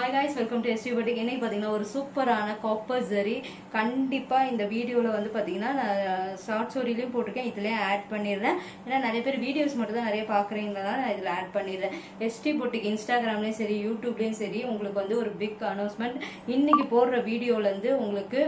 hi guys welcome to எஸ்டி பட்டிக் இன்னைக்கு பார்த்தீங்கன்னா ஒரு சூப்பரான காப்பர் ஜரி கண்டிப்பாக இந்த வீடியோவில் வந்து பார்த்தீங்கன்னா நான் ஷார்ட் ஸ்டோரிலையும் போட்டிருக்கேன் இதுலேயும் ஆட் பண்ணிடுறேன் ஏன்னா நிறைய பேர் வீடியோஸ் மட்டும் தான் நிறைய பார்க்குறீங்களா நான் இதில் ஆட் பண்ணிடுறேன் எஸ்டி பொட்டிக் இன்ஸ்டாகிராம்லேயும் சரி யூடியூப்லேயும் சரி உங்களுக்கு வந்து ஒரு பிக் அனௌன்ஸ்மெண்ட் இன்னைக்கு போடுற வீடியோலேருந்து உங்களுக்கு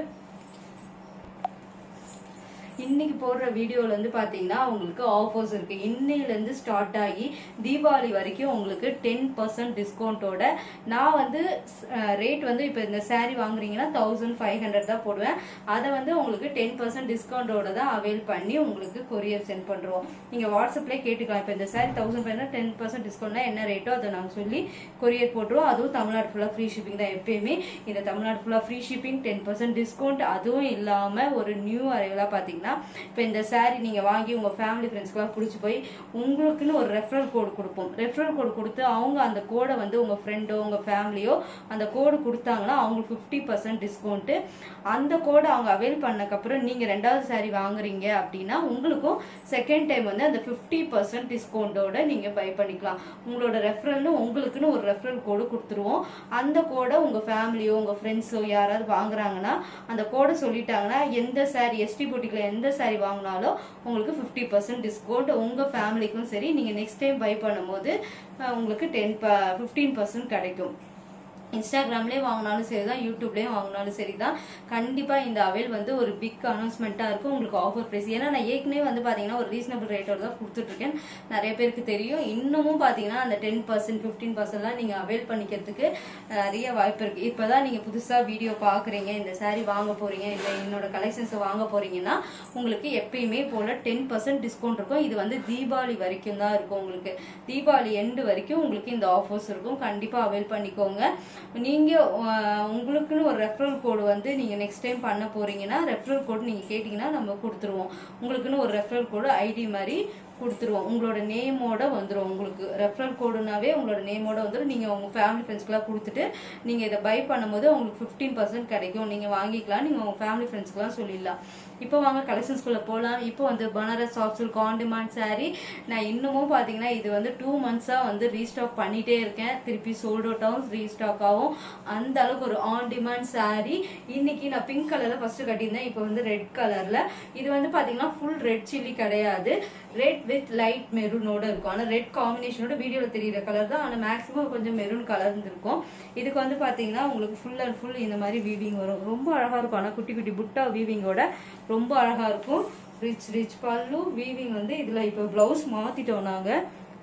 இன்னைக்கு போடுற வீடியோல இருந்து பாத்தீங்கன்னா உங்களுக்கு ஆஃபர்ஸ் இருக்கு இன்னையில இருந்து ஸ்டார்ட் ஆகி தீபாவளி வரைக்கும் உங்களுக்கு டென் பர்சன்ட் டிஸ்கவுண்டோட நான் வந்து ரேட் வந்து இப்போ இந்த saree வாங்குறீங்கன்னா தௌசண்ட் ஃபைவ் ஹண்ட்ரட் தான் போடுவேன் அதை வந்து உங்களுக்கு டென் பர்சன்ட் டிஸ்கவுண்டோட தான் அவைல் பண்ணி உங்களுக்கு கொரியர் சென்ட் பண்றோம் நீங்க வாட்ஸ்அப்லேயே கேட்டுக்கலாம் இப்போ இந்த saree thousand five hundred ten percent டிஸ்கவுண்ட்னா என்ன ரேட்டோ அதை நாங்கள் சொல்லி கொரியர் போட்டுருவோம் அதுவும் தமிழ்நாடு ஃபுல்லாக ஃப்ரீ ஷிப்பிங் தான் எப்பயுமே இந்த தமிழ்நாடு ஃபுல்லாக free shipping ten percent discount அதுவும் இல்லாமல் ஒரு நியூ அரைவலாக பார்த்தீங்கன்னா இப்போ இந்த saree நீங்கள் வாங்கி உங்கள் ஃபேமிலி ஃப்ரெண்ட்ஸ்க்குலாம் பிடிச்சி போய் உங்களுக்குன்னு ஒரு ரெஃபரல் கோடு கொடுப்போம் ரெஃபரல் கோடு கொடுத்து அவங்க அந்த கோடை வந்து உங்கள் ஃப்ரெண்டோ உங்கள் ஃபேமிலியோ அந்த கோடு கொடுத்தாங்கன்னா அவங்களுக்கு ஃபிஃப்டி பர்சன்ட் டிஸ்கவுண்ட்டு அந்த கோடை அவங்க அவைல் பண்ணக்கப்புறம் நீங்கள் ரெண்டாவது saree வாங்குறீங்க அப்படின்னா உங்களுக்கும் செகண்ட் டைம் வந்து அந்த ஃபிஃப்டி பர்சன்ட் டிஸ்கவுண்டோட நீங்கள் பை பண்ணிக்கலாம் உங்களோட ரெஃபரல்னு உங்களுக்குன்னு ஒரு ரெஃபரல் கோடு கொடுத்துருவோம் அந்த கோடை உங்கள் ஃபேமிலியோ உங்கள் ஃப்ரெண்ட்ஸோ யாராவது வாங்குறாங்கன்னா அந்த கோடை சொல்லிட்டாங்கன்னா எந்த saree எஸ்டி போட்டிக்கில் எந்த saree வாங்கினாலும் உங்களுக்கு ஃபிஃப்டி பர்சன்ட் டிஸ்கவுண்ட் உங்கள் ஃபேமிலிக்கும் சரி நீங்கள் நெக்ஸ்ட் டைம் பை பண்ணும்போது அஹ், உங்களுக்கு டென் ப ஃபிஃப்டீன் பர்சன்ட் கிடைக்கும் இன்ஸ்டாகிராம்லேயே வாங்கினாலும் சரி தான் யூடியூப்லேயும் வாங்கினாலும் சரி தான் கண்டிப்பாக இந்த அவைல் வந்து ஒரு பிக் அனௌன்ஸ்மெண்ட்டாக இருக்கும் உங்களுக்கு ஆஃபர் ப்ரைஸ் ஏன்னா நான் ஏற்கனவே வந்து பார்த்தீங்கன்னா ஒரு ரீசனபிள் ரேட்டோட தான் கொடுத்துட்ருக்கேன் நிறைய பேருக்கு தெரியும் இன்னமும் பார்த்தீங்கன்னா அந்த டென் பர்சன்ட் ஃபிஃப்டீன் பர்சன்ட்லாம் நீங்கள் அவைல் பண்ணிக்கிறதுக்கு நிறைய வாய்ப்பு இருக்குது இப்போ தான் நீங்கள் புதுசாக வீடியோ பார்க்குறீங்க இந்த saree வாங்க போகிறீங்க இல்லை என்னோட கலெக்ஷன்ஸை வாங்க போகிறீங்கன்னா உங்களுக்கு எப்பயுமே போல் டென் பர்சன்ட் டிஸ்கவுண்ட் இருக்கும் இது வந்து தீபாவளி வரைக்கும் தான் இருக்கும் உங்களுக்கு தீபாவளி எண்டு வரைக்கும் உங்களுக்கு இந்த ஆஃபர்ஸ் இருக்கும் கண்டிப்பாக அவைல் பண்ணிக்கோங்க நீங்க அஹ், உங்களுக்குன்னு ஒரு ரெஃபரல் கோடு வந்து நீங்க நெக்ஸ்ட் டைம் பண்ண போறீங்கன்னா ரெஃபரல் கோடு நீங்க கேட்டீங்கன்னா நம்ம கொடுத்துருவோம் உங்களுக்குன்னு ஒரு ரெஃபரல் கோடு ஐடி மாதிரி கொடுத்துருவோம் உங்களோட நேமோட வந்துடும் உங்களுக்கு ரெஃபரல் கோடுனாவே உங்களோட நேமோட வந்துடும் நீங்கள் உங்கள் ஃபேமிலி ஃப்ரெண்ட்ஸ்க்குலாம் கொடுத்துட்டு நீங்கள் இதை பை பண்ணும்போது உங்களுக்கு ஃபிஃப்டீன் பர்சன்ட் கிடைக்கும் நீங்கள் வாங்கிக்கலாம் நீங்கள் உங்கள் ஃபேமிலி ஃப்ரெண்ட்ஸ்க்குலாம் சொல்லிடலாம் இப்போ வாங்க கலெக்ஷன்ஸ்குள்ளே போகலாம் இப்போ வந்து Banaras soft silk on demand saree நான் இன்னமும் பார்த்தீங்கன்னா இது வந்து டூ மந்த்ஸாக வந்து ரீஸ்டாக் பண்ணிகிட்டே இருக்கேன் திருப்பி சோல்ட் அவுட் ஆகும் ரீஸ்டாக் ஆகும் அந்த அளவுக்கு ஒரு ஆன் டிமாண்ட் saree இன்னைக்கு நான் பிங்க் கலரில் ஃபர்ஸ்ட் கட்டியிருந்தேன் இப்போ வந்து ரெட் கலரில் இது வந்து பார்த்தீங்கன்னா ஃபுல் ரெட் சில்லி கிடையாது ரெட் வித் லைட் மெரூனோட இருக்கும் ஆனால் ரெட் காம்பினேஷனோட வீடியோவில் தெரியிற கலர் தான் ஆனால் மேக்ஸிமம் கொஞ்சம் மெரூன் கலர் இருக்கும் இதுக்கு வந்து பார்த்தீங்கன்னா உங்களுக்கு ஃபுல் அண்ட் ஃபுல் இந்த மாதிரி வீவிங் வரும் ரொம்ப அழகாக இருக்கும் ஆனால் குட்டி குட்டி புட்டா வீவிங்கோட ரொம்ப அழகாக இருக்கும் ரிச் ரிச் பல்லு வீவிங் வந்து இதில் இப்போ ப்ளவுஸ் மாற்றிட்டோம் நாங்கள்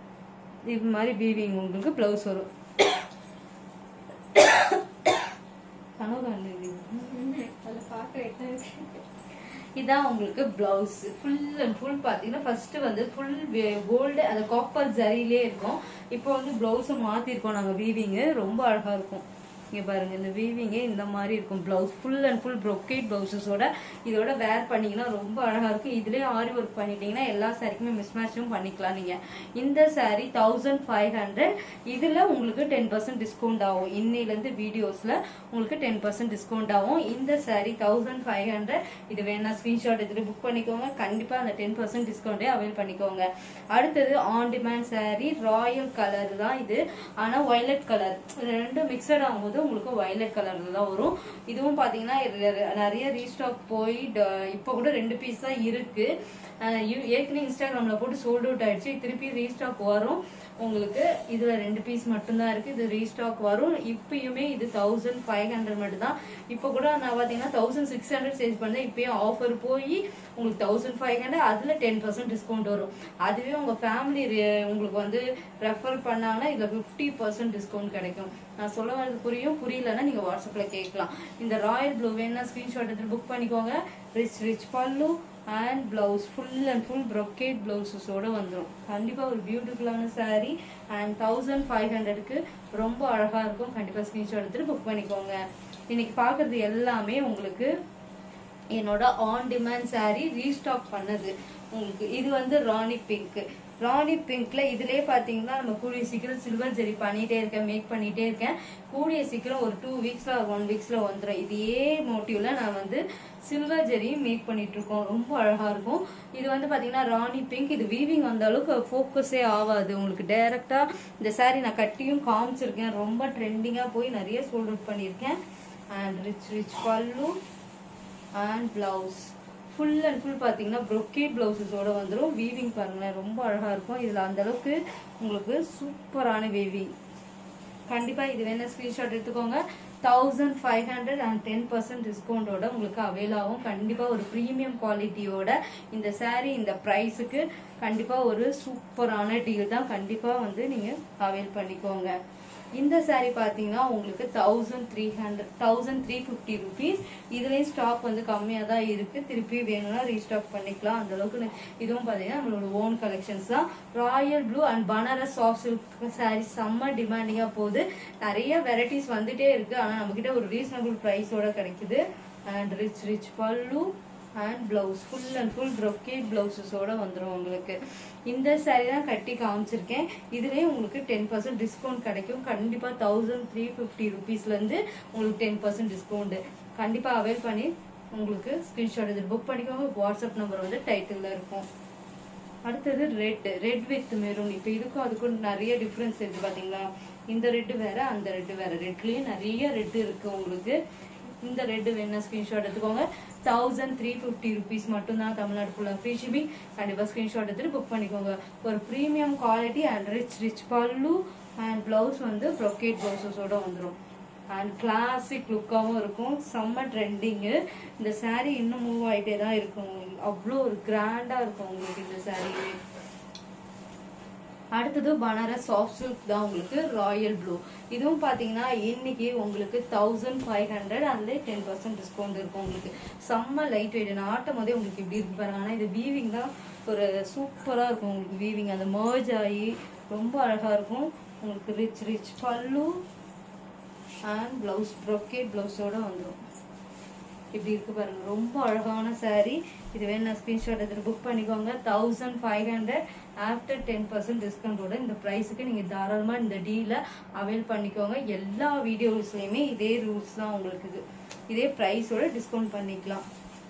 இது மாதிரி வீவிங் உங்களுக்கு ப்ளவுஸ் வரும் கனவு இதான் உங்களுக்கு பிளவுஸ் ஃபுல் அண்ட் ஃபுல் பார்த்தீங்கன்னா ஃபர்ஸ்ட் வந்து ஃபுல் கோல்டு அந்த காப்பர் ஜரியிலே இருக்கும் இப்போ வந்து பிளவுஸை மாற்றிருக்கோம் நாங்கள் வீவிங்கு ரொம்ப அழகாக இருக்கும் இங்கே பாருங்க இந்த வீவிங்கே இந்த மாதிரி இருக்கும் blouse full and full brocade பிளவுசஸோட இதோட வேர் பண்ணீங்கன்னா ரொம்ப அழகாக இருக்கும் இதுலேயே ஆரி ஒர்க் பண்ணிட்டீங்கன்னா எல்லா சாரிக்குமே மிஸ் மேட்சும் பண்ணிக்கலாம் நீங்கள் இந்த saree தௌசண்ட் ஃபைவ் ஹண்ட்ரட் இதில் உங்களுக்கு டென் பர்சன்ட் டிஸ்கவுண்ட் ஆகும் இன்னிலேருந்து வீடியோஸில் உங்களுக்கு டென் பர்சன்ட் டிஸ்கவுண்ட் ஆகும் இந்த saree தௌசண்ட் ஃபைவ் ஹண்ட்ரட் இது வேணா ஸ்க்ரீன்ஷாட் எடுத்துட்டு புக் பண்ணிக்கோங்க கண்டிப்பாக அந்த டென் பர்சன்ட் டிஸ்கவுண்டே அவைல் பண்ணிக்கோங்க அடுத்தது on demand saree royal colour தான் இது ஆனால் வயலட் கலர் ரெண்டும் மிக்சட் ஆகும்போது உங்களுக்கு வயலட் கலர்ல தான் வரும் இதுவும் பார்த்தீங்கன்னா இது நிறைய ரீஸ்டாக் போய் ட- இப்போ கூட ரெண்டு பீஸ் தான் இருக்கு அஹ் யூ- ஏற்கனவே இன்ஸ்டாகிராமில் போட்டு சோல்ட் அவுட் ஆயிடுச்சு திருப்பி ரீஸ்டாக் வரும் உங்களுக்கு இதுல ரெண்டு பீஸ் மட்டும்தான் இருக்கு இது ரீஸ்டாக் வரும் இப்பயுமே இது தௌசண்ட் ஃபைவ் ஹண்ட்ரட் மட்டும் தான் இப்போ கூட நான் பார்த்தீங்கன்னா தௌசண்ட் சிக்ஸ் ஹண்ட்ரட் சேல்ஸ் பண்ணேன் இப்பயும் ஆஃபர் போய் உங்களுக்கு தௌசண்ட் ஃபைவ் ஹண்ட்ரட் அதுல டென் பர்சன்ட் டிஸ்கவுண்ட் வரும் அதுவே உங்க ஃபேமிலி உங்களுக்கு வந்து ரெஃபர் பண்ணாங்கன்னா இதுல ஃபிஃப்டி பர்சன்ட் டிஸ்கவுண்ட் கிடைக்கும் நான் சொல்ல வரது புரியும் புரியலன்னா நீங்க வாட்ஸ்அப்ல கேட்கலாம் இந்த ராயல் ப்ளூ வேணா ஸ்கிரீன்ஷாட் எடுத்து புக் பண்ணிக்கோங்க ரிச் ரிச் பல்லு and blouse full and full brocade பிளவுசஸோட வந்துடும் கண்டிப்பாக ஒரு பியூட்டிஃபுல்லான saree அண்ட் தௌசண்ட் ஃபைவ் ஹண்ட்ரடுக்கு ரொம்ப அழகாக இருக்கும் கண்டிப்பாக ஸ்க்ரீன்ஷாட் எடுத்துட்டு புக் பண்ணிக்கோங்க இன்னைக்கு பார்க்குறது எல்லாமே உங்களுக்கு என்னோட ஆன் டிமாண்ட் saree ரீஸ்டாக் பண்ணது உங்களுக்கு இது வந்து ராணி பிங்க் ராணி பிங்க்ல இதுலயே பாத்தீங்கன்னா நம்ம கூடிய சீக்கிரம் சில்வர் ஜெரி பண்ணிட்டே இருக்கேன் மேக் பண்ணிட்டே இருக்கேன் கூடிய சீக்கிரம் ஒரு டூ வீக்ஸ்ல ஒன் வீக்ஸ்ல வந்துடும் இதே மோட்டிவ்ல நான் வந்து சில்வர் ஜெரி மேக் பண்ணிட்டு இருக்கோம் ரொம்ப அழகா இருக்கும் இது வந்து பாத்தீங்கன்னா ராணி பிங்க் இது வீவிங் அந்த அளவுக்கு ஃபோக்கஸே ஆகாது உங்களுக்கு டைரக்டா இந்த saree நான் கட்டியும் காமிச்சிருக்கேன் ரொம்ப ட்ரெண்டிங்கா போய் நிறைய சோல்ட் அவுட் பண்ணியிருக்கேன் அண்ட் ரிச் ரிச் பல்லு and blouse full and full பார்த்தீங்கன்னா brocade பிளவுசஸோட வந்துடும் வீவிங் பாருங்களேன் ரொம்ப அழகா இருக்கும் இதில் அந்த அளவுக்கு உங்களுக்கு சூப்பரான வீவிங் கண்டிப்பாக இது வேணா ஸ்க்ரீன்ஷாட் எடுத்துக்கோங்க thousand five hundred and ten percent டிஸ்கவுண்டோட உங்களுக்கு அவைல் ஆகும் கண்டிப்பாக ஒரு ப்ரீமியம் குவாலிட்டியோட இந்த saree இந்த ப்ரைஸுக்கு கண்டிப்பாக ஒரு சூப்பரான டீல் தான் கண்டிப்பாக வந்து நீங்கள் அவைல் பண்ணிக்கோங்க இந்த saree பார்த்தீங்கன்னா உங்களுக்கு thousand three hundred thousand three fifty rupees இதுலேயும் ஸ்டாக் வந்து கம்மியாக தான் இருக்குது திருப்பி வேணும்னா ரீஸ்டாக் பண்ணிக்கலாம் அந்த அளவுக்கு நி- இதுவும் பார்த்தீங்கன்னா நம்மளோட ஓன் கலெக்ஷன்ஸ் தான் royal blue and Banaras soft silk saree செம்ம டிமாண்டிங்காக போகுது நிறைய வெரைட்டிஸ் வந்துட்டே இருக்கு ஆனால் நம்மக்கிட்ட ஒரு ரீசனபிள் ப்ரைஸோட கிடைக்குது அண்ட் ரிச் ரிச் பல்லு and blouse full and full brocade பிளவுசஸோட வந்துடும் உங்களுக்கு இந்த saree தான் கட்டி காமிச்சிருக்கேன் இதுலேயே உங்களுக்கு டென் பர்சன்ட் டிஸ்கவுண்ட் கிடைக்கும் கண்டிப்பாக தௌசண்ட் த்ரீ ஃபிஃப்டி ருபீஸ்லேருந்து உங்களுக்கு டென் பர்சன்ட் டிஸ்கவுண்ட் கண்டிப்பாக அவைல் பண்ணி உங்களுக்கு ஸ்க்ரீன்ஷாட் இது புக் பண்ணிக்கோங்க வாட்ஸ்அப் நம்பர் வந்து டைட்டிலில் இருக்கும் அடுத்தது ரெட் ரெட் வித் மெரூன் இப்போ இதுக்கும் அதுக்கும் நிறைய டிஃப்ரென்ஸ் இருக்கு பாத்தீங்களா இந்த ரெட் வேற அந்த ரெட் வேற ரெட்லயே நிறைய ரெட் இருக்கு உங்களுக்கு இந்த ரெட் வேணா ஸ்கிரீன்ஷாட் எடுத்துக்கோங்க தௌசண்ட் த்ரீ ஃபிஃப்டி ருபீஸ் மட்டும்தான் தமிழ்நாடு ஃபுல்லாக ஃப்ரீ ஷிப்பிங் கண்டிப்பாக ஸ்க்ரீன்ஷாட் எடுத்துட்டு புக் பண்ணிக்கோங்க ஒரு premium quality and rich rich பல்லு அண்ட் பிளவுஸ் வந்து brocade பிளவுசஸோட வந்துடும் அண்ட் கிளாசிக் லுக்காகவும் இருக்கும் செம்ம ட்ரெண்டிங்கு இந்த saree இன்னும் மூவ் ஆகிட்டே தான் இருக்கும் அவ்வளோ ஒரு கிராண்டாக இருக்கும் உங்களுக்கு இந்த saree அடுத்தது பனாரஸ் சாஃப்ட் சில்க் தான் உங்களுக்கு ராயல் ப்ளூ இதுவும் பார்த்தீங்கன்னா இன்னைக்கு உங்களுக்கு தௌசண்ட் ஃபைவ் ஹண்ட்ரட் அதுலேயே டென் பர்சன்ட் டிஸ்கவுண்ட் இருக்கும் உங்களுக்கு செம்ம லைட் வெயிட் நான் ஆட்டும் போதே உங்களுக்கு இப்படி இருக்கு பாருங்க ஆனால் இது வீவிங் தான் ஒரு சூப்பராக இருக்கும் உங்களுக்கு வீவிங் அந்த merge ஆகி ரொம்ப அழகாக இருக்கும் உங்களுக்கு ரிச் ரிச் பல்லு அண்ட் பிளவுஸ் brocade பிளவுஸோட வந்துடும் இப்படி இருக்கு பாருங்க ரொம்ப அழகான saree இது வேணா ஸ்கிரீன்ஷாட் எடுத்து புக் பண்ணிக்கோங்க thousand five hundred after ten percent டிஸ்கவுண்டோட இந்த ப்ரைஸுக்கு நீங்கள் தாராளமாக இந்த டீலை அவைல் பண்ணிக்கோங்க எல்லா வீடியோஸ்லையுமே இதே ரூல்ஸ் தான் உங்களுக்கு இது இதே ப்ரைஸோட டிஸ்கவுண்ட் பண்ணிக்கலாம்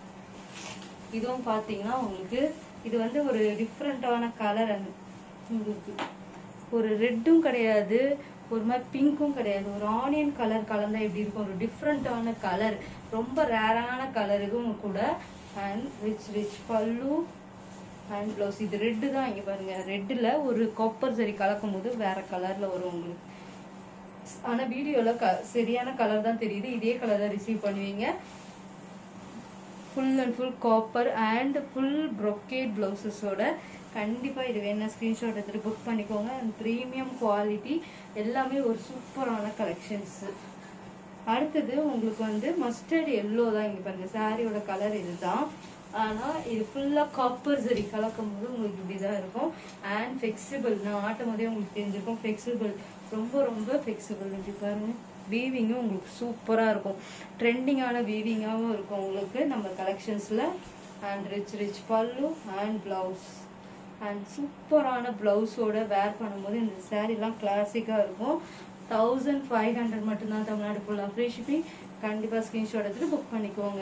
இதுவும் பார்த்தீங்கன்னா உங்களுக்கு இது வந்து ஒரு டிஃப்ரெண்ட்டான கலர் உங்களுக்கு ஒரு ரெட்டும் கிடையாது ஒரு மாதிரி பிங்க்கும் கிடையாது ஒரு ஆனியன் கலர் கலந்தா எப்படி இருக்கும் ஒரு டிஃப்ரெண்ட்டான கலர் ரொம்ப ரேரான கலர் இதுவும் கூட அண்ட் ரிச் ரிச் பல்லு அண்ட் ப்ளவுஸ் இது ரெட்டு தான் இங்கே பாருங்க ரெட்டில் ஒரு காப்பர் சரி கலக்கும் போது வேற கலரில் வரும் உங்களுக்கு ஆனால் வீடியோவில் க சரியான கலர் தான் தெரியுது இதே கலர் தான் ரிசீவ் பண்ணுவீங்க full and full copper and full brocade பிளவுசஸோட கண்டிப்பாக இது வேணா ஸ்க்ரீன்ஷாட் எடுத்துகிட்டு புக் பண்ணிக்கோங்க அண்ட் ப்ரீமியம் குவாலிட்டி எல்லாமே ஒரு சூப்பரான கலெக்ஷன்ஸு அடுத்தது உங்களுக்கு வந்து மஸ்டர்ட் எல்லோ தான் இங்கே பாருங்க சாரியோட கலர் இதுதான் ஆனால் இது ஃபுல்லாக காப்பர் சரி கலக்கும் போது உங்களுக்கு இப்படி தான் இருக்கும் அண்ட் ஃப்ளெக்சிபிள் நான் ஆட்டும் போதே உங்களுக்கு தெரிஞ்சிருக்கும் ஃப்ளெக்சிபிள் ரொம்ப ரொம்ப ஃப்ளெக்சிபிள் இப்படி பாருங்க வீவிங்கும் உங்களுக்கு சூப்பராக இருக்கும் ட்ரெண்டிங்கான வீவிங்காகவும் இருக்கும் உங்களுக்கு நம்ம கலெக்ஷன்ஸில் அண்ட் ரிச் ரிச் பல்லு அண்ட் ப்ளவுஸ் அண்ட் சூப்பரான ப்ளவுஸோட வேர் பண்ணும்போது இந்த சாரீலாம் கிளாசிக்காக இருக்கும் தௌசண்ட் ஃபைவ் ஹண்ட்ரட் மட்டும்தான் தமிழ்நாடு ஃபுல்லாக ஃப்ரீ ஷிப்பிங் கண்டிப்பாக ஸ்க்ரீன்ஷாட் எடுத்துட்டு புக் பண்ணிக்கோங்க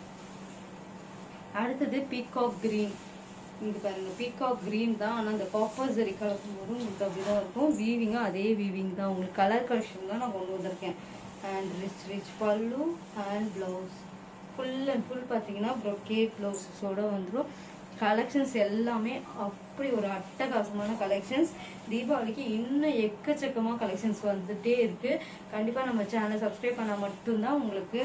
அடுத்தது பீகாக் கிரீன் இங்க பாருங்க பீகாக் கிரீன் தான் ஆனால் அந்த காப்பர் சரி கலக்கும் போது உங்களுக்கு அப்படிதான் இருக்கும் வீவிங்கும் அதே வீவிங் தான் உங்களுக்கு கலர் கலெக்ஷன் தான் நான் கொண்டு வந்திருக்கேன் அண்ட் ரிச் ரிச் பல்லு and blouse full and full பார்த்தீங்கன்னா brocade ப்ளவுஸஸோட வந்துடும் கலெக்ஷன்ஸ் எல்லாமே அப்படி ஒரு அட்டகாசமான கலெக்ஷன்ஸ் தீபாவளிக்கு இன்னும் எக்கச்சக்கமாக கலெக்ஷன்ஸ் வந்துட்டே இருக்கு கண்டிப்பாக நம்ம சேனலை சப்ஸ்கிரைப் பண்ணால் மட்டும்தான் உங்களுக்கு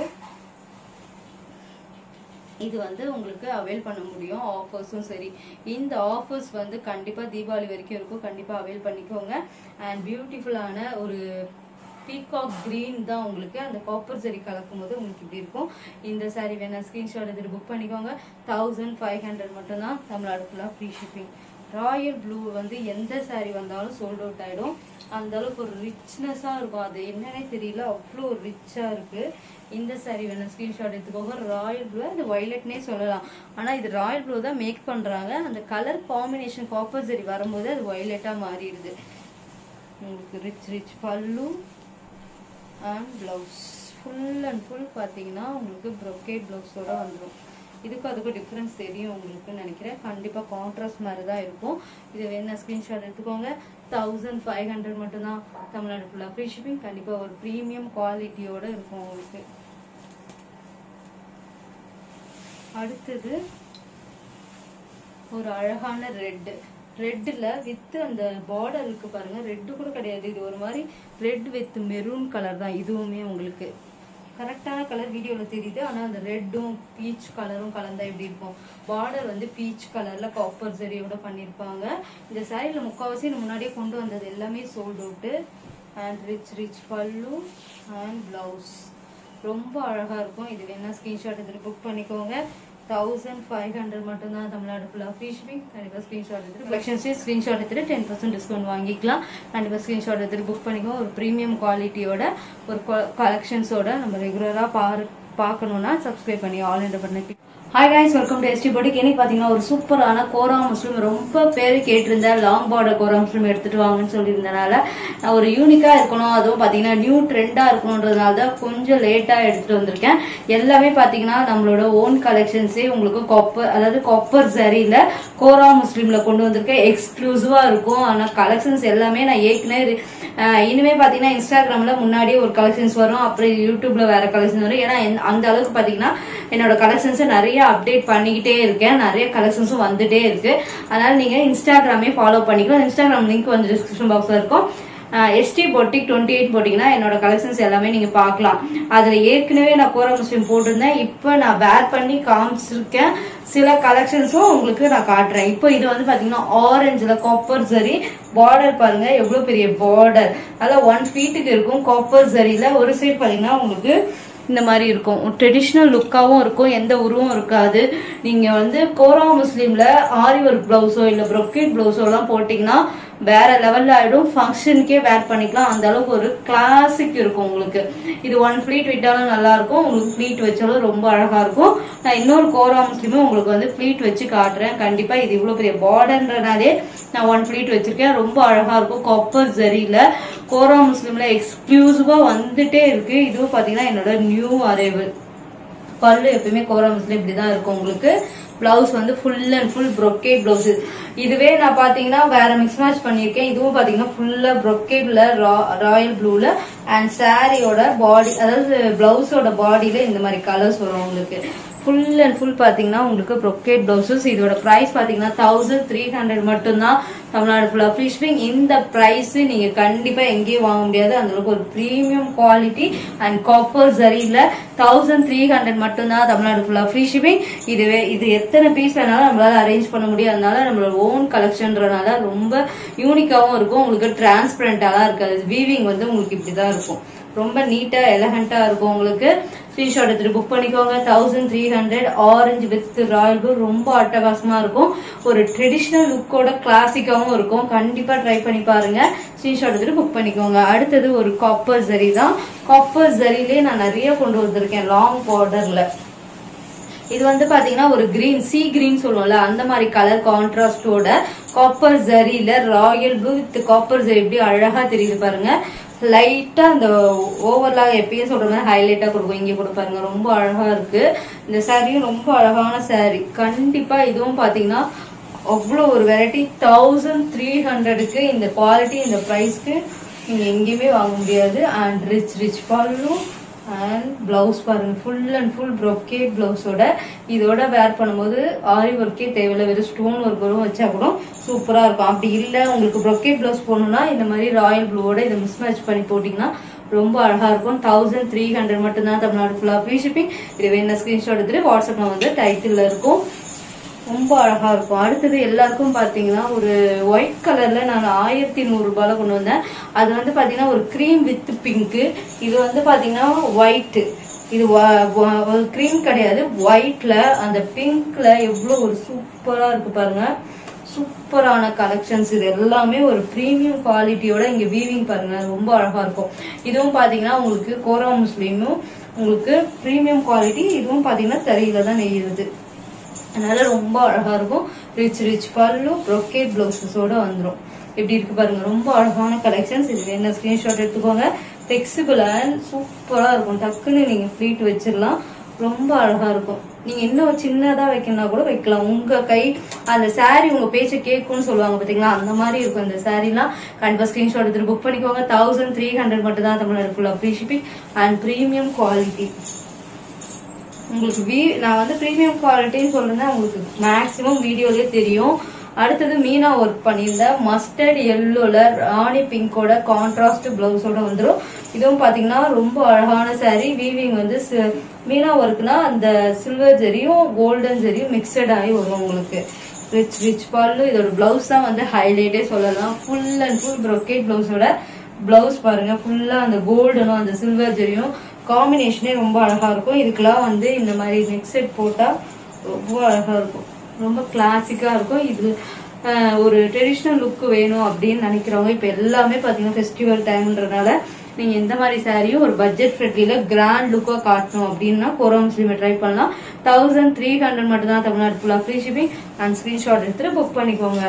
இது வந்து உங்களுக்கு அவைல் பண்ண முடியும் ஆஃபர்ஸும் சரி இந்த ஆஃபர்ஸ் வந்து கண்டிப்பாக தீபாவளி வரைக்கும் இருக்கும் கண்டிப்பாக அவைல் பண்ணிக்கோங்க அண்ட் பியூட்டிஃபுல்லான ஒரு பீகாக் green தான் உங்களுக்கு அந்த காப்பர் சரி கலக்கும் போது உங்களுக்கு இப்படி இருக்கும் இந்த saree வேணா ஸ்க்ரீன்ஷாட் எடுத்துட்டு புக் பண்ணிக்கோங்க தௌசண்ட் ஃபைவ் ஹண்ட்ரட் மட்டும்தான் தமிழ்நாடு ஃபுல்லாக ஃப்ரீ ஷிப்பிங் ராயல் ப்ளூ வந்து எந்த saree வந்தாலும் சோல்ட் அவுட் ஆயிடும் அந்த அளவுக்கு ஒரு ரிச்னஸா இருக்கும் அது என்னன்னே தெரியல அவ்வளோ ரிச்சா இருக்கு இந்த saree வேணும் ஸ்கிரீன்ஷாட் எடுத்துக்கோங்க ராயல் ப்ளூ அது வயலட்னே சொல்லலாம் ஆனா இது ராயல் ப்ளூ தான் மேக் பண்றாங்க அந்த கலர் காம்பினேஷன் காப்பர் சரி வரும்போது அது வயலட்டா மாறிடுது உங்களுக்கு ரிச் ரிச் பல்லு and blouse full and full பார்த்தீங்கன்னா உங்களுக்கு ப்ரொக்கேட் ப்ளவுஸோட வந்துடும் இதுக்கும் அதுக்கும் டிஃப்ரென்ஸ் தெரியும் உங்களுக்கு நினைக்கிறேன் கண்டிப்பாக கான்ட்ராஸ்ட் மாதிரி தான் இருக்கும் இது வேணா ஸ்க்ரீன்ஷாட் எடுத்துக்கோங்க தௌசண்ட் ஃபைவ் ஹண்ட்ரட் மட்டும்தான் தமிழ்நாடு ஃபுல்லாக ஃப்ரீ ஷிப்பிங் கண்டிப்பாக ஒரு ப்ரீமியம் குவாலிட்டியோட இருக்கும் உங்களுக்கு அடுத்தது ஒரு அழகான ரெட் ரெட்டில் வித் அந்த பார்டர் இருக்கு பாருங்க ரெட்டு கூட கிடையாது இது ஒரு மாதிரி ரெட் வித் மெரூன் கலர் தான் இதுவுமே உங்களுக்கு கரெக்டான கலர் வீடியோவில் தெரியுது ஆனால் அந்த ரெட்டும் பீச் கலரும் கலந்தா எப்படி இருக்கும் பார்டர் வந்து பீச் கலரில் காப்பர் ஜரியோட பண்ணியிருப்பாங்க இந்த சாரியில் முக்கால்வாசி நான் முன்னாடியே கொண்டு வந்தது எல்லாமே sold out and rich rich பல்லு அண்ட் ப்ளவுஸ் ரொம்ப அழகாக இருக்கும் இது வேணா ஸ்க்ரீன்ஷாட் எடுத்துட்டு புக் பண்ணிக்கோங்க தௌசண்ட் ஃபைவ் ஹண்ட்ரட் மட்டும்தான் தமிழ்நாடு ஃபுல்லாக ஃப்ரீ ஷிப்பிங் கண்டிப்பாக ஸ்க்ரீன்ஷாட் எடுத்துட்டு கலெக்ஷன்ஸே ஸ்க்ரீன்ஷாட் எடுத்துட்டு டென் பர்சன்ட் டிஸ்கவுண்ட் வாங்கிக்கலாம் கண்டிப்பாக ஸ்க்ரீன்ஷாட் எடுத்துட்டு புக் பண்ணிக்கோங்க ஒரு ப்ரீமியம் குவாலிட்டியோட ஒரு கலெக்ஷன்ஸோட நம்ம ரெகுலராக பாரு பார்க்கணுன்னா சப்ஸ்கிரைப் பண்ணி ஆல் என்ற பண்ணி hi guys welcome to ST போட்டிக்கு இன்னைக்கு பார்த்தீங்கன்னா ஒரு சூப்பரான கோரா முஸ்லீம் ரொம்ப பேர் கேட்டிருந்தேன் லாங் பார்டர் கோரா முஸ்லீம் எடுத்துட்டு வாங்கன்னு சொல்லியிருந்தனால நான் ஒரு யூனிக்கா இருக்கணும் அதுவும் பார்த்தீங்கன்னா நியூ ட்ரெண்டா இருக்கணுன்றதுனால தான் கொஞ்சம் லேட்டா எடுத்துட்டு வந்திருக்கேன் எல்லாமே பார்த்தீங்கன்னா நம்மளோட ஓன் கலெக்ஷன்ஸே உங்களுக்கு காப்பர் அதாவது காப்பர் சரியில கோரா முஸ்லீம்ல கொண்டு வந்திருக்கேன் எக்ஸ்க்ளூசிவா இருக்கும் ஆனா கலெக்ஷன்ஸ் எல்லாமே நான் ஏற்கனவே அஹ், இனிமே பார்த்தீங்கன்னா இன்ஸ்டாகிராம்ல முன்னாடியே ஒரு கலெக்ஷன்ஸ் வரும் அப்புறம் யூடியூப்ல வேற கலெக்ஷன் வரும் ஏன்னா என்- அந்த அளவுக்கு பார்த்தீங்கன்னா என்னோட கலெக்ஷன்ஸை நிறைய அப்டேட் பண்ணிக்கிட்டே இருக்கேன் நிறைய கலெக்ஷன்ஸும் வந்துட்டே இருக்கு அதனால நீங்க இன்ஸ்டாகிராமே ஃபாலோ பண்ணிக்கலாம் இன்ஸ்டாகிராம் லிங்க் வந்து டிஸ்கிரிப்ஷன் பாக்ஸ்ல இருக்கும் எஸ்டி பொட்டிக் டுவெண்ட்டி எயிட் போட்டிங்கன்னா என்னோட கலெக்ஷன்ஸ் எல்லாமே நீங்க பார்க்கலாம் அதுல ஏற்கனவே நான் கோரா முஸ்லீம் போட்டிருந்தேன் இப்போ நான் வேர் பண்ணி காமிச்சிருக்கேன் சில கலெக்ஷன்ஸும் உங்களுக்கு நான் காட்டுறேன் இப்போ இது வந்து பாத்தீங்கன்னா ஆரஞ்சுல காப்பர் சரி பார்டர் பாருங்க எவ்வளவு பெரிய பார்டர் அதான் ஒன் ஃபீட்டுக்கு இருக்கும் காப்பர் சரியில ஒரு சைடு பாத்தீங்கன்னா உங்களுக்கு இந்த மாதிரி இருக்கும் ட்ரெடிஷ்னல் லுக்காகவும் இருக்கும் எந்த உருவும் இருக்காது நீங்க வந்து கோரா முஸ்லீம்ல ஆரி ஒர்க் பிளவுஸோ இல்ல ப்ரொக்கேட் பிளவுஸோ எல்லாம் போட்டீங்கன்னா வேற லெவல்ல ஆயிடும் ஃபங்க்ஷனுக்கே வேர் பண்ணிக்கலாம் அந்த அளவுக்கு ஒரு கிளாசிக் இருக்கும் உங்களுக்கு இது ஒன் ஃபிளீட் விட்டாலும் நல்லா இருக்கும் உங்களுக்கு ஃபிளீட் வச்சாலும் ரொம்ப அழகா இருக்கும் நான் இன்னொரு கோரா முஸ்லீமும் உங்களுக்கு வந்து ஃபிளீட் வச்சு காட்டுறேன் கண்டிப்பா இது இவ்வளவு பெரிய பார்டர்ன்றனாலே நான் ஒன் ஃபிளீட் வச்சிருக்கேன் ரொம்ப அழகா இருக்கும் காப்பர் ஜரியில கோரா முஸ்லீம்ல எக்ஸ்க்ளூசிவா வந்துட்டே இருக்கு இதுவும் பாத்தீங்கன்னா என்னோட நியூ அரைவல் பல்லு எப்பயுமே கோரா முஸ்லீம் இப்படிதான் இருக்கும் உங்களுக்கு பிளவுஸ் வந்து full and full brocade blouse இதுவே நான் பாத்தீங்கன்னா வேற மிக்ஸ் மேட்ச் பண்ணியிருக்கேன் இதுவும் பாத்தீங்கன்னா ஃபுல்லா brocade-ல ராயல் ப்ளூல அண்ட் சாரியோட பாடி அதாவது பிளவுஸோட பாடியில இந்த மாதிரி கலர்ஸ் வரும் உங்களுக்கு ஃபுல் அண்ட் ஃபுல் பாத்தீங்கன்னா உங்களுக்கு brocade பிளவுசஸ் இதோட பிரைஸ் பாத்தீங்கன்னா தௌசண்ட் த்ரீ ஹண்ட்ரட் மட்டும்தான் தமிழ்நாடு ஃபுல்லா ஃப்ரீ ஷிப்பிங் இந்த பிரைஸ் நீங்க கண்டிப்பா எங்கேயும் வாங்க முடியாது அந்த அளவுக்கு ஒரு ப்ரீமியம் குவாலிட்டி அண்ட் காப்பர் சரியில தௌசண்ட் த்ரீ ஹண்ட்ரட் மட்டும்தான் தமிழ்நாடு ஃபுல்லா ஃப்ரீ ஷிப்பிங் இதுவே இது எத்தனை பீஸ் வேணாலும் நம்மளால அரேஞ்ச் பண்ண முடியும் அதனால நம்மளோட ஓன் கலெக்ஷன்றனால ரொம்ப யூனிக்காவும் இருக்கும் உங்களுக்கு டிரான்ஸ்பரண்டாலாம் இருக்காது வீவிங் வந்து உங்களுக்கு இப்படிதான் இருக்கும் ரொம்ப நீட்டா எலகண்டா இருக்கும் உங்களுக்கு ஸ்கிரீன்ஷாட் எடுத்துட்டு புக் பண்ணிக்கோங்க thousand three hundred orange with royal blue ரொம்ப அட்டகாசமா இருக்கும் ஒரு ட்ரெடிஷ்னல் லுக்கோட கிளாசிக்காவும் இருக்கும் கண்டிப்பா ட்ரை பண்ணி பாருங்க ஸ்கிரீன்ஷாட் எடுத்துட்டு புக் பண்ணிக்கோங்க அடுத்தது ஒரு காப்பர் ஜரி தான் காப்பர் ஜரிலே நான் நிறைய கொண்டு வந்திருக்கேன் லாங் பார்டர்ல இது வந்து பாத்தீங்கன்னா ஒரு கிரீன் சி கிரீன் சொல்லுவோம்ல அந்த மாதிரி கலர் கான்ட்ராஸ்டோட காப்பர் ஜரியில royal blue with copper zari எப்படி அழகா தெரியுது பாருங்க லைட்டா அந்த ஓவர்லாக் எப்பயும் சொல்ற மாதிரி ஹைலைட்டா கொடுக்கும் இங்க கூட பாருங்க ரொம்ப அழகா இருக்கு இந்த சாரியும் ரொம்ப அழகான saree கண்டிப்பா இதுவும் பாத்தீங்கன்னா அவ்வளோ ஒரு வெரைட்டி தௌசண்ட் த்ரீ ஹண்ட்ரடுக்கு இந்த குவாலிட்டி இந்த ப்ரைஸ்க்கு நீங்க எங்கேயுமே வாங்க முடியாது அண்ட் ரிச் ரிச் பல்லு அண்ட் பிளவுஸ் பாருங்க ஃபுல் அண்ட் ஃபுல் brocade பிளவுஸோட இதோட வேர் பண்ணும்போது ஆரி ஒர்க்கே தேவையில்ல வெறும் ஸ்டோன் ஒர்க் வரும் வச்சா கூட சூப்பரா இருக்கும் அப்படி இல்ல உங்களுக்கு brocade பிளவுஸ் போடணும்னா இந்த மாதிரி ராயல் ப்ளூவோட இதை மிஸ் மேட்ச் பண்ணி போட்டீங்கன்னா ரொம்ப அழகா இருக்கும் தௌசண்ட் த்ரீ ஹண்ட்ரட் மட்டும்தான் தமிழ்நாடு ஃபுல்லா ஃப்ரீ ஷிப்பிங் இது வேணும் ஸ்கிரீன்ஷாட் எடுத்துட்டு வாட்ஸ்அப்ல வந்து டைட்டில் இருக்கும் ரொம்ப அழகா இருக்கும் அடுத்தது எல்லாருக்கும் பாத்தீங்கன்னா ஒரு ஒயிட் கலர்ல நான் ஆயிரத்தி நூறு ரூபாயில கொண்டு வந்தேன் அது வந்து பாத்தீங்கன்னா ஒரு க்ரீம் வித் பிங்க் இது வந்து பாத்தீங்கன்னா ஒயிட் இது க்ரீம் கிடையாது ஒயிட்ல அந்த பிங்க்ல எவ்வளவு ஒரு சூப்பரா இருக்கு பாருங்க சூப்பரான கலெக்ஷன்ஸ் இது எல்லாமே ஒரு ப்ரீமியம் குவாலிட்டியோட இங்க வீவிங் பாருங்க ரொம்ப அழகா இருக்கும் இதுவும் பாத்தீங்கன்னா உங்களுக்கு கோரா முஸ்லீமும் உங்களுக்கு ப்ரீமியம் குவாலிட்டி இதுவும் பாத்தீங்கன்னா தறியில தான் நெய்யுது அதனால ரொம்ப அழகா இருக்கும் ரிச் ரிச் பல்லு ப்ரொக்கேட் பிளவுசஸோட வந்துரும் எப்படி இருக்கு பாருங்க ரொம்ப அழகான கலெக்ஷன்ஸ் இது என்ன ஸ்கிரீன்ஷாட் எடுத்துக்கோங்க ஃபிளெக்சிபிள் அண்ட் சூப்பரா இருக்கும் டக்குன்னு நீங்க ஃபிளீட் வச்சிடலாம் ரொம்ப அழகா இருக்கும் நீங்க இன்னும் சின்னதா வைக்கணும்னா கூட வைக்கலாம் உங்க கை அந்த saree உங்க பேச்ச கேட்கும்னு சொல்லுவாங்க பாத்தீங்களா அந்த மாதிரி இருக்கும் இந்த சாரீலாம் கண்டிப்பா ஸ்கிரீன்ஷாட் எடுத்துட்டு புக் பண்ணிக்கோங்க தௌசண்ட் த்ரீ ஹண்ட்ரட் மட்டும் தான் தமிழ்நாடு ஃபுல்லா free shipping and premium quality உங்களுக்கு வீ நான் வந்து ப்ரீமியம் குவாலிட்டின்னு சொல்றேன்னா உங்களுக்கு மேக்ஸிமம் வீடியோலயே தெரியும் அடுத்தது மீனா ஒர்க் பண்ணியிருந்தேன் மஸ்டர்ட் எல்லோல ராணி பிங்கோட கான்ட்ராஸ்ட் பிளவுஸோட வந்துடும் இதுவும் பாத்தீங்கன்னா ரொம்ப அழகான saree வீவிங் வந்து சி- மீனா ஒர்க்னா அந்த சில்வர் ஜெரியும் கோல்டன் ஜெரியும் மிக்சட் ஆகி வரும் உங்களுக்கு ரிச் ரிச் பல்லு இதோட பிளவுஸ் தான் வந்து ஹைலைட்டே சொல்லலாம் ஃபுல் அண்ட் ஃபுல் brocade பிளவுஸோட பிளவுஸ் பாருங்க ஃபுல்லா அந்த கோல்டனும் அந்த சில்வர் ஜெரியும் காம்பினேஷனே ரொம்ப அழகா இருக்கும் இதுக்கெல்லாம் வந்து இந்த மாதிரி நெக் செட் போட்டா ரொம்ப அழகா இருக்கும் ரொம்ப கிளாசிக்கா இருக்கும் இது அஹ், ஒரு ட்ரெடிஷ்னல் லுக் வேணும் அப்படின்னு நினைக்கிறவங்க இப்ப எல்லாமே பாத்தீங்கன்னா ஃபெஸ்டிவல் டைம்ன்றனால நீங்க எந்த மாதிரி சாரியும் ஒரு பட்ஜெட் ஃப்ரெண்ட்லியில கிராண்ட் லுக்கா காட்டணும் அப்படின்னா கோரா முஸ்லீமை ட்ரை பண்ணலாம் தௌசண்ட் த்ரீ ஹண்ட்ரட் மட்டும் தான் தமிழ்நாடு ஃபுல்லா ஃப்ரீ ஷிப்பிங் அண்ட் ஸ்கிரீன்ஷாட் எடுத்துட்டு புக் பண்ணிக்கோங்க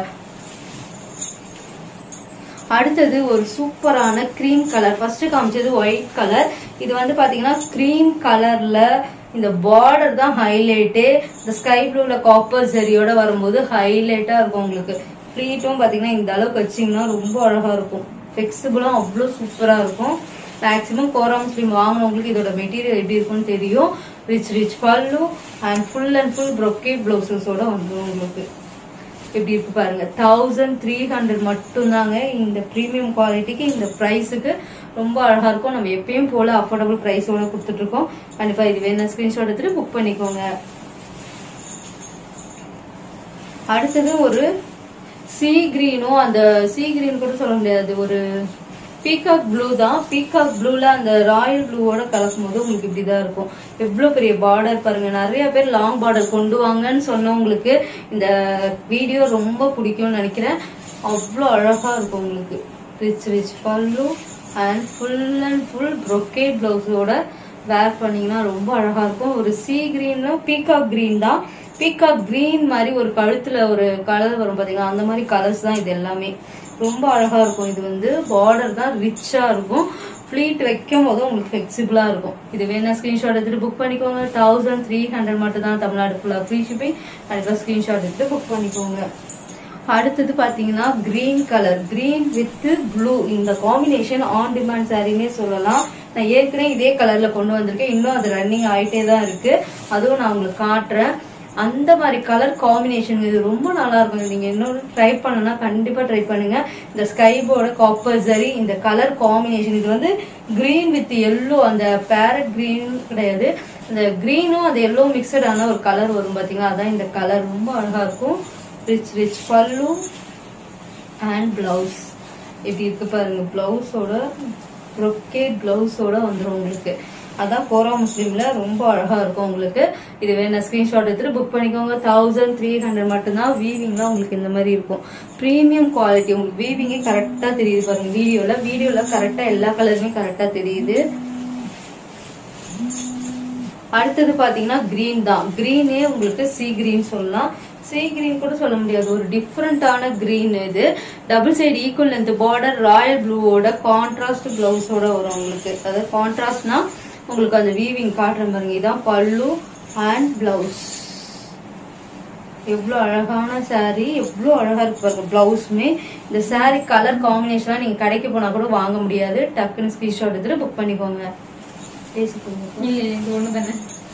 அடுத்தது ஒரு சூப்பரான cream கலர் ஃபர்ஸ்ட் காமிச்சது ஒயிட் கலர் இது வந்து பாத்தீங்கன்னா cream கலர்ல இந்த பார்டர் தான் ஹைலைட்டு இந்த ஸ்கை ப்ளூல காப்பர் சரியோட வரும்போது ஹைலைட்டா இருக்கும் உங்களுக்கு ஃப்ளீட்டும் பாத்தீங்கன்னா இந்த அளவுக்கு வச்சீங்கன்னா ரொம்ப அழகா இருக்கும் ஃபிளெக்சிபிளும் அவ்வளோ சூப்பரா இருக்கும் மேக்ஸிமம் கோரா முஸ்லீம் வாங்கினவங்களுக்கு இதோட மெட்டீரியல் எப்படி இருக்கும்னு தெரியும் ரிச் ரிச் பல்லு and full and full brocade பிளவுசஸோட வந்துடும் உங்களுக்கு எப்படி இருக்கு பாருங்க தௌசண்ட் த்ரீ ஹண்ட்ரட் மட்டும்தாங்க இந்த ப்ரீமியம் குவாலிட்டிக்கு இந்த ப்ரைஸுக்கு ரொம்ப அழகா இருக்கும் நம்ம எப்பயும் போல அஃபோர்டபுள் ப்ரைஸோட கொடுத்துட்டு இருக்கோம் கண்டிப்பா இது வேணும் ஸ்கிரீன்ஷாட் எடுத்துட்டு புக் பண்ணிக்கோங்க அடுத்தது ஒரு சீ கிரீனும் அந்த சீ கிரீன் கூட சொல்ல முடியாது ஒரு பீகாக் ப்ளூ தான் பீகாக் ப்ளூல அந்த ராயல் ப்ளூவோட கலக்கும் போது உங்களுக்கு இப்படிதான் இருக்கும் எவ்வளவு பெரிய பார்டர் பாருங்க நிறைய பேர் லாங் பார்டர் கொண்டு வாங்கன்னு சொன்னவங்களுக்கு இந்த வீடியோ ரொம்ப பிடிக்கும்னு நினைக்கிறேன் அவ்வளோ அழகா இருக்கும் உங்களுக்கு ரிச் ரிச் பல்லு and full and full brocade பிளவுஸோட வேர் பண்ணீங்கன்னா ரொம்ப அழகா இருக்கும் ஒரு சீ கிரீன் பீகாக் கிரீன் தான் பீகாக் கிரீன் மாதிரி ஒரு கழுத்துல ஒரு கலர் வரும் பாத்தீங்களா அந்த மாதிரி கலர்ஸ் தான் இது எல்லாமே ரொம்ப அழகா இருக்கும் இது வந்து பார்டர் தான் ரிச்சா இருக்கும் ஃபிளீட் வைக்கும் போது உங்களுக்கு ஃபிளெக்சிபிளா இருக்கும் இது வேணா ஸ்கிரீன்ஷாட் எடுத்துட்டு புக் பண்ணிக்கோங்க தௌசண்ட் த்ரீ ஹண்ட்ரட் மட்டும் தான் தமிழ்நாடு ஃபுல்லா ஃப்ரீ ஷிப்பிங் கண்டிப்பா ஸ்கிரீன்ஷாட் எடுத்து புக் பண்ணிக்கோங்க அடுத்தது பாத்தீங்கன்னா green colour green with blue இந்த காம்பினேஷன் ஆன் டிமாண்ட் சாரினே சொல்லலாம் நான் ஏற்கனவே இதே கலர்ல கொண்டு வந்திருக்கேன் இன்னும் அது ரன்னிங் ஆயிட்டே தான் இருக்கு அதுவும் நான் உங்களுக்கு காட்டுறேன் அந்த மாதிரி கலர் காம்பினேஷன் இது ரொம்ப நல்லா இருக்கும் இது நீங்க இன்னொரு ட்ரை பண்ணனா கண்டிப்பா ட்ரை பண்ணுங்க இந்த ஸ்கைபோட காப்பர் சரி இந்த கலர் காம்பினேஷன் இது வந்து கிரீன் வித் எல்லோ அந்த பேரட் கிரீன் கிடையாது இந்த கிரீனும் அந்த எல்லோ மிக்சட் ஆன ஒரு கலர் வரும் பாத்தீங்களா அதான் இந்த கலர் ரொம்ப அழகா இருக்கும் ரிச் ரிச் பல்லு அண்ட் பிளவுஸ் இப்படி இருக்கு பாருங்க பிளவுஸோட brocade பிளவுஸோட வந்துரும் உங்களுக்கு அதான் கோரா முஸ்லீம்ல ரொம்ப அழகா இருக்கும் உங்களுக்கு இது வேணா ஸ்கிரீன்ஷாட் எடுத்துட்டு புக் பண்ணிக்கோங்க தௌசண்ட் த்ரீ ஹண்ட்ரட் மட்டும்தான் வீவிங்லாம் உங்களுக்கு இந்த மாதிரி இருக்கும் ப்ரீமியம் குவாலிட்டி உங்களுக்கு வீவிங்கே கரெக்டா தெரியுது பாருங்க வீடியோல வீடியோல கரெக்டா எல்லா கலருமே கரெக்டா தெரியுது அடுத்தது பாத்தீங்கன்னா கிரீன் தான் கிரீனே உங்களுக்கு சி கிரீன் சொல்லலாம் சி கிரீன் கூட சொல்ல முடியாது ஒரு டிஃப்ரெண்டான கிரீன் இது double side equal length border royal ப்ளூவோட கான்ட்ராஸ்ட் பிளவுஸோட வரும் உங்களுக்கு அதாவது கான்ட்ராஸ்ட்னா உங்களுக்கு அந்த வீவிங் காட்டுற பாருங்க இதான் பல்லு அண்ட் பிளவுஸ் எவ்வளோ அழகான saree எவ்வளோ அழகா இருக்கு பாருங்க பிளவுஸுமே இந்த saree கலர் காம்பினேஷன்லாம் நீங்க கடைக்கு போனா கூட வாங்க முடியாது டக்குன்னு ஸ்கிரீன்ஷாட் எடுத்துட்டு புக் பண்ணிக்கோங்க பேசிக்கோங்க இல்ல இது ஒண்ணு தானே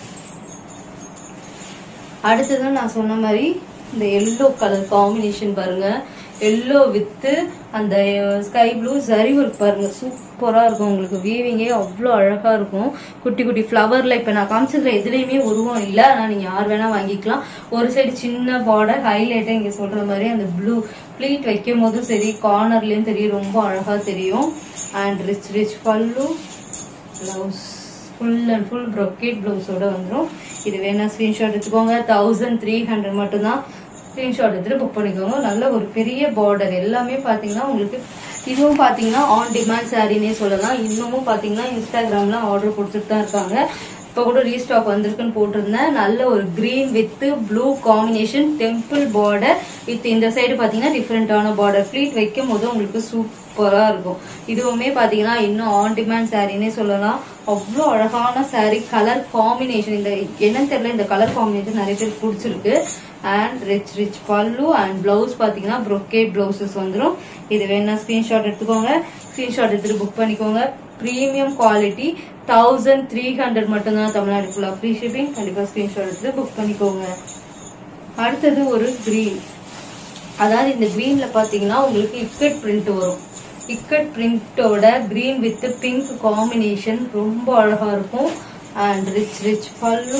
அடுத்தது நான் சொன்ன மாதிரி இந்த எல்லோ கலர் காம்பினேஷன் பாருங்க எல்லோ வித்து அந்த ஸ்கை ப்ளூ சரி ஒர்க் பாருங்க சூப்பரா இருக்கும் உங்களுக்கு வீவிங்கே அவ்வளோ அழகா இருக்கும் குட்டி குட்டி ஃப்ளவர்ல இப்ப நான் காமிச்சதுல எதுலயுமே உருவம் இல்ல ஆனா நீங்க யார் வேணா வாங்கிக்கலாம் ஒரு சைடு சின்ன பார்டர் ஹைலைட்டா இங்க சொல்ற மாதிரி அந்த ப்ளூ ப்ளீட் வைக்கும் போதும் சரி கார்னர்லயும் சரி ரொம்ப அழகா தெரியும் and rich rich pallu blouse full and full brocade பிளவுஸோட வந்துடும் இது வேணா ஸ்கிரீன்ஷாட் எடுத்துக்கோங்க தௌசண்ட் த்ரீ ஹண்ட்ரட் மட்டும்தான் ஸ்கிரீன்ஷாட் எடுத்துட்டு புக் பண்ணிக்கோங்க நல்ல ஒரு பெரிய பார்டர் எல்லாமே பாத்தீங்கன்னா உங்களுக்கு இதுவும் பாத்தீங்கன்னா ஆன் டிமாண்ட் சாரினே சொல்லலாம் இன்னமும் பாத்தீங்கன்னா இன்ஸ்டாகிராம்ல ஆர்டர் கொடுத்துட்டு தான் இருக்காங்க இப்போ கூட ரீஸ்டாக் வந்திருக்குன்னு போட்டிருந்தேன் நல்ல ஒரு green with blue combination temple border with இந்த சைடு பாத்தீங்கன்னா டிஃப்ரெண்டான பார்டர் ஃபிளீட் வைக்கும் போது உங்களுக்கு சூப்பரா இருக்கும் இதுவுமே பாத்தீங்கன்னா இன்னும் ஆன் டிமாண்ட் சாரினே சொல்லலாம் அவ்வளோ அழகான saree கலர் காம்பினேஷன் இந்த என்னன்னு தெரியல இந்த கலர் காம்பினேஷன் நிறைய பேருக்கு பிடிச்சிருக்கு அண்ட் ரிச் ரிச் பல்லு அண்ட் பிளவுஸ் பாத்தீங்கன்னா brocade பிளவுசஸ் வந்துடும் இது வேணா ஸ்கிரீன்ஷாட் எடுத்துக்கோங்க ஸ்கிரீன்ஷாட் எடுத்துட்டு புக் பண்ணிக்கோங்க premium quality thousand three hundred மட்டும்தான் தமிழ்நாடு ஃபுல்லாக ஃப்ரீ ஷிப்பிங் கண்டிப்பாக ஸ்கிரீன்ஷாட் எடுத்து புக் பண்ணிக்கோங்க அடுத்தது ஒரு கிரீன் அதாவது இந்த கிரீன்ல பாத்தீங்கன்னா உங்களுக்கு இக்கட் பிரிண்ட் வரும் இக்கட் பிரிண்டோட கிரீன் வித் பிங்க் காம்பினேஷன் ரொம்ப அழகா இருக்கும் and rich rich pallu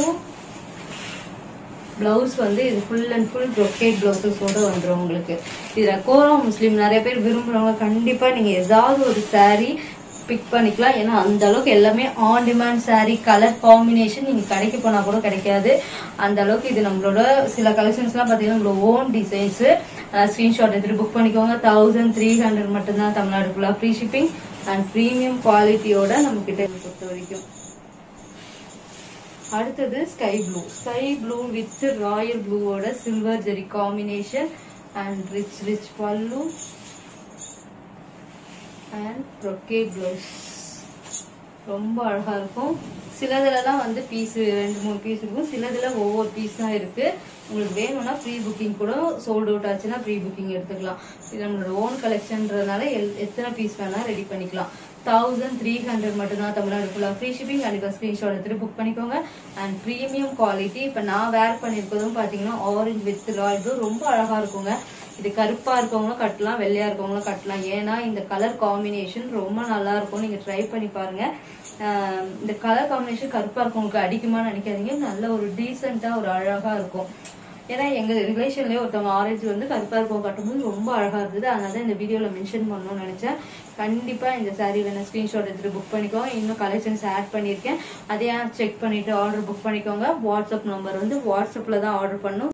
blouse வந்து இது ஃபுல் அண்ட் ஃபுல் brocade பிளவுசஸோட வந்துடும் உங்களுக்கு இதுல கோரா முஸ்லீம் நிறைய பேர் விரும்புறவங்க கண்டிப்பா நீங்க ஏதாவது ஒரு saree பிக் பண்ணிக்கலாம் ஏன்னா அந்த அளவுக்கு எல்லாமே on demand saree colour combination நீங்க கடைக்கு போனா கூட கிடைக்காது அந்த அளவுக்கு இது நம்மளோட சில கலெக்ஷன்ஸ் எல்லாம் பாத்தீங்கன்னா நம்மளோட ஓன் டிசைன்ஸ் ஸ்கிரீன்ஷாட் எடுத்துட்டு புக் பண்ணிக்கோங்க தௌசண்ட் த்ரீ ஹண்ட்ரட் மட்டும்தான் தமிழ்நாடு ஃபுல்லா ஃப்ரீ ஷிப்பிங் அண்ட் ப்ரீமியம் குவாலிட்டியோட நம்ம கிட்ட இருக்கு பொறுத்த வரைக்கும் அடுத்தது sky blue sky blue with royal ப்ளூவோட silver zari combination and rich rich பல்லு அண்ட் brocade ப்ளவுஸ் ரொம்ப அழகா இருக்கும் சிலதுலலாம் வந்து பீஸ் ரெண்டு மூணு பீஸ் இருக்கும் சிலதுல ஒவ்வொரு பீஸ் தான் இருக்கு உங்களுக்கு வேணும்னா ப்ரீ புக்கிங் கூட சோல்ட் அவுட் ஆச்சுன்னா ப்ரீ புக்கிங் எடுத்துக்கலாம் இது நம்மளோட ஓன் கலெக்ஷன்றதுனால எல்- எத்தனை பீஸ் வேணா ரெடி பண்ணிக்கலாம் தௌசண்ட் த்ரீ ஹண்ட்ரட் மட்டும்தான் தமிழ்நாடு ஃபுல்லாக ஃப்ரீ ஷிப்பிங் கண்டிப்பாக ஸ்க்ரீன்ஷாட் எடுத்துட்டு புக் பண்ணிக்கோங்க அண்ட் ப்ரீமியம் குவாலிட்டி இப்போ நான் வேர் பண்ணியிருக்கிறதும் பார்த்தீங்கன்னா ஆரஞ்சு வித் ராய்டு ரொம்ப அழகா இருக்குங்க இது கருப்பா இருக்கவங்களும் கட்டலாம் வெள்ளையா இருக்கவங்களும் கட்டலாம் ஏன்னா இந்த கலர் காம்பினேஷன் ரொம்ப நல்லா இருக்கும் நீங்க ட்ரை பண்ணி பாருங்க ஆஹ் இந்த கலர் காம்பினேஷன் கருப்பா இருக்கவங்களுக்கு அடிக்குமான்னு நினைக்காதீங்க நல்ல ஒரு டீசெண்டா ஒரு அழகா இருக்கும் ஏன்னா எங்க ரிலேஷன்லயே ஒருத்தவங்க ஆரஞ்சு வந்து கருப்பா இருக்கவங்க கட்டும்போது ரொம்ப அழகா இருந்தது அதனால தான் இந்த வீடியோல மென்ஷன் பண்ணணும்னு நினைச்சேன் கண்டிப்பா இந்த saree வேணா ஸ்கிரீன்ஷாட் எடுத்துட்டு புக் பண்ணிக்கோங்க இன்னும் கலெக்ஷன்ஸ் ஆட் பண்ணியிருக்கேன் அதையும் செக் பண்ணிட்டு ஆர்டர் புக் பண்ணிக்கோங்க வாட்ஸ்அப் நம்பர் வந்து வாட்ஸ்அப்ல தான் ஆர்டர் பண்ணும்